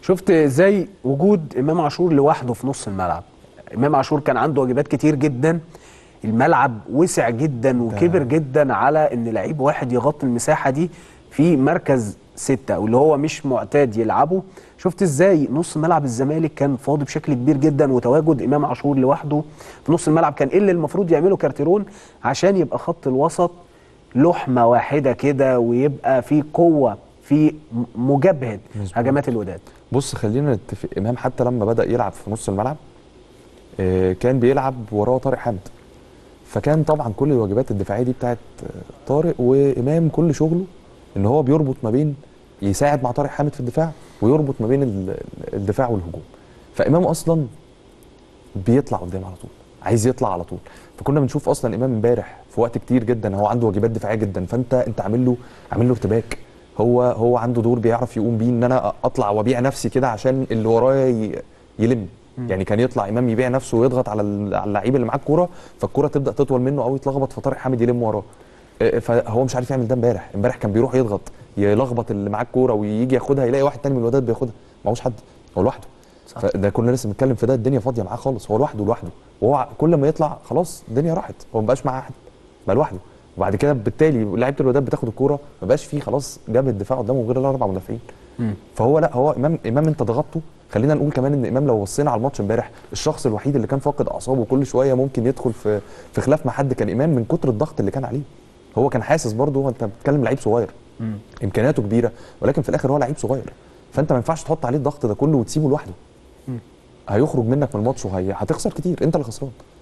شفت ازاي وجود امام عاشور لوحده في نص الملعب امام عاشور كان عنده واجبات كتير جدا الملعب وسع جدا وكبر جدا على ان لعيب واحد يغطي المساحه دي في مركز ستة واللي هو مش معتاد يلعبه شفت ازاي نص ملعب الزمالك كان فاضي بشكل كبير جدا وتواجد امام عاشور لوحده في نص الملعب كان ايه اللي المفروض يعمله كارتيرون عشان يبقى خط الوسط لحمه واحده كده ويبقى في قوه في م- مجابهه مظبوط. هجمات الوداد بص خلينا نتفق امام حتى لما بدا يلعب في نص الملعب آه، كان بيلعب وراه طارق حامد فكان طبعا كل الواجبات الدفاعيه دي بتاعت آه، طارق وامام كل شغله ان هو بيربط ما بين يساعد مع طارق حامد في الدفاع ويربط ما بين ال- الدفاع والهجوم فامام اصلا بيطلع قدام على طول عايز يطلع على طول فكنا بنشوف اصلا امام امبارح في وقت كتير جدا هو عنده واجبات دفاعيه جدا فانت انت عامل له عامل له ارتباك هو هو عنده دور بيعرف يقوم بيه ان انا اطلع وابيع نفسي كده عشان اللي ورايا ي- يلم يعني كان يطلع امام يبيع نفسه ويضغط على ال- على اللعيب اللي معاه الكوره فالكوره تبدا تطول منه او يتلخبط فطارق حامد يلم وراه إيه، فهو مش عارف يعمل ده امبارح امبارح كان بيروح يضغط يلخبط اللي معاه الكوره ويجي ياخدها يلاقي واحد تاني من الوداد بياخدها معهوش حد هو لوحده صح. فده كنا لسه بنتكلم في ده الدنيا فاضيه معاه خالص هو لوحده لوحده وهو كل ما يطلع خلاص الدنيا راحت هو ما بقاش معاه حد بقى لوحده وبعد كده بالتالي لعيبه الوداد بتاخد الكوره ما بقاش فيه خلاص جاب الدفاع قدامه غير الاربع مدافعين فهو لا هو امام امام انت ضغطته خلينا نقول كمان ان امام لو بصينا على الماتش امبارح الشخص الوحيد اللي كان فاقد اعصابه كل شويه ممكن يدخل في في خلاف مع حد كان امام من كتر الضغط اللي كان عليه هو كان حاسس برضه هو انت بتتكلم لعيب صغير امكانياته كبيره ولكن في الاخر هو لعيب صغير فانت ما ينفعش تحط عليه الضغط ده كله وتسيبه لوحده هيخرج منك من الماتش وهتخسر كتير انت اللي خسران